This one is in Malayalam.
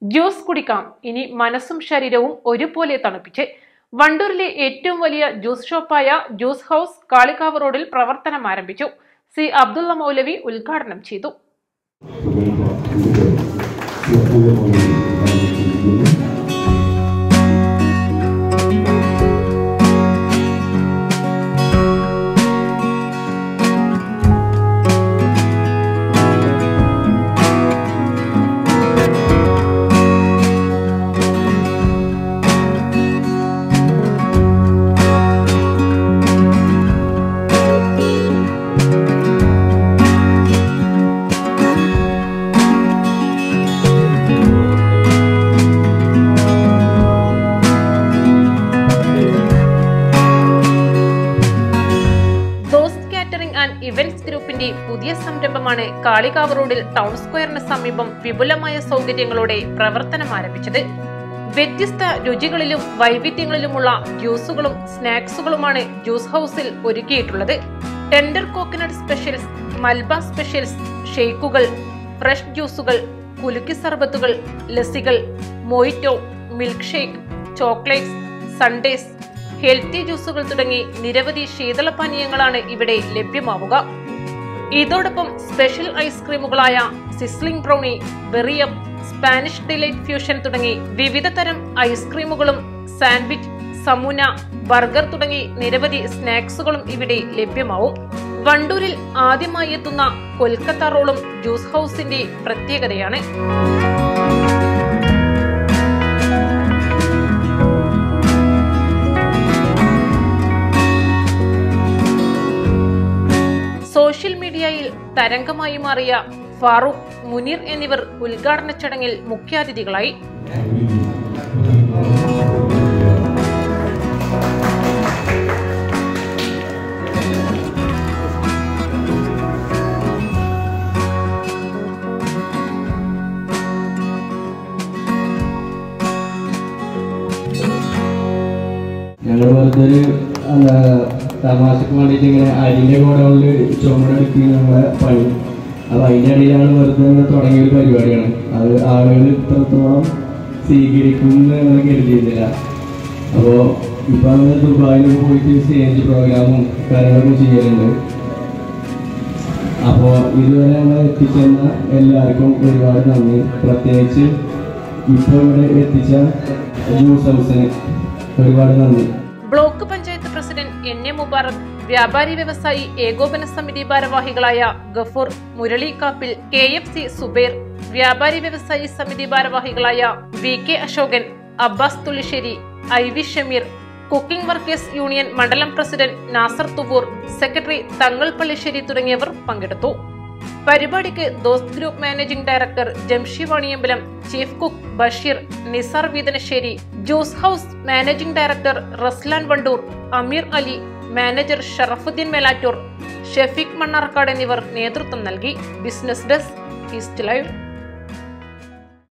ജ്യൂസ് കുടിക്കാം ഇനി മനസ്സും ശരീരവും ഒരുപോലെ തണുപ്പിച്ച് വണ്ടൂരിലെ ഏറ്റവും വലിയ ജ്യൂസ് ഷോപ്പായ ജ്യൂസ് ഹൗസ് കാളികാവ് റോഡിൽ പ്രവർത്തനം ആരംഭിച്ചു സി അബ്ദുള്ള മൗലവി ഉദ്ഘാടനം ചെയ്തു ദോസ്ത് കാറ്ററിംഗ് ആൻഡ് ഇവന്റ്സ് ഗ്രൂപ്പിന്റെ പുതിയ സംരംഭമാണ് കാളികാവ് റോഡിൽ ടൗൺ സ്ക്വയറിന് സമീപം വിപുലമായ സൗകര്യങ്ങളോടെ പ്രവർത്തനം ആരംഭിച്ചത് വ്യത്യസ്ത രുചികളിലും വൈവിധ്യങ്ങളിലുമുള്ള ജ്യൂസുകളും സ്നാക്സുകളുമാണ് ജ്യൂസ് ഹൗസിൽ ഒരുക്കിയിട്ടുള്ളത് ടെൻഡർ കോക്കനട്ട് സ്പെഷ്യൽസ് മൽബ സ്പെഷ്യൽസ് ഷെയ്ക്കുകൾ ഫ്രഷ് ജ്യൂസുകൾ കുലുക്കി സർബത്തുകൾ ലസ്സികൾ mojito milk shake chocolates sundaes healthy ജ്യൂസുകൾ തുടങ്ങി നിരവധി ശീതളപാനീയങ്ങളാണ് ഇവിടെ ലഭ്യമാവുക ഇതോടൊപ്പം സ്പെഷ്യൽ ഐസ്ക്രീമുകളായ സിസ്ലിംഗ് ബ്രൗണി ബെറിയം സ്പാനിഷ് ഡിലൈറ്റ് ഫ്യൂഷൻ തുടങ്ങി വിവിധ തരം ഐസ്ക്രീമുകളും സാൻഡ്വിച്ച് സമൂന ബർഗർ തുടങ്ങി നിരവധി സ്നാക്സുകളും ഇവിടെ ലഭ്യമാവും വണ്ടൂരിൽ ആദ്യമായി എത്തുന്ന കൊൽക്കത്ത റോളും ജ്യൂസ് ഹൗസിന്റെ പ്രത്യേകതയാണ് സോഷ്യൽ മീഡിയയിൽ തരംഗമായി മാറിയ ഫാറൂഖ് മുനീർ എന്നിവർ ഉദ്ഘാടന ചടങ്ങിൽ മുഖ്യാതിഥികളായി ഞങ്ങൾ വെറുതെ ഒരു എന്താ തമാശക്ക് വേണ്ടിയിട്ട് ഇങ്ങനെ അരിൻ്റെ ഗോഡൗണിൽ ചുമടെടുക്കി നമ്മളെ പണി അപ്പോൾ അതിൻ്റെ ഇടയിലാണ് വെറുതെ ഇങ്ങനെ തുടങ്ങിയ ഒരു പരിപാടിയാണ് അത് ആളുകൾ ഇത്രത്തോളം സ്വീകരിക്കും എന്ന് ഞങ്ങൾ കരുതിയിരുന്നില്ല അപ്പോൾ ഇപ്പം നമ്മൾ ദുബായിൽ പോയിട്ട് സ്റ്റേജ് പ്രോഗ്രാമും കാര്യങ്ങളൊക്കെ ചെയ്യലുണ്ട് അപ്പോൾ ഇതുവരെ ഞങ്ങൾ എത്തിച്ചെന്ന എല്ലാവർക്കും ഒരുപാട് നന്ദി പ്രത്യേകിച്ച് ഇപ്പോൾ ഇവിടെ എത്തിച്ച ജ്യൂസ് ഹൗസിന് ഒരുപാട് നന്ദി block panchayat president N A Mubarak വ്യാപാരി വ്യവസായി ഏകോപന സമിതി ഭാരവാഹികളായ Gafoor Murali Kappil K F C Zubair വ്യാപാരി വ്യവസായി സമിതി ഭാരവാഹികളായ V K Ashokan Abbas Thullisseri I V Shameer cooking workers union മണ്ഡലം പ്രസിഡന്റ് നാസർ തുവൂർ സെക്രട്ടറി തങ്ങൾ പള്ളിശ്ശേരി തുടങ്ങിയവർ പങ്കെടുത്തു പരിപാടിക്ക് Dost group managing director Jamshi Vaniyambalam chief cook Basheer Nisar Veethanasseri juice house managing director Raslan Wandoor Ameer Ali manager Sharafuddin Melattur Shefeeq Mannarkkad എന്നിവർ നേതൃത്വം നൽകി ബിസിനസ് ഡെസ്ക് ഈസ്റ്റ് ലൈവ്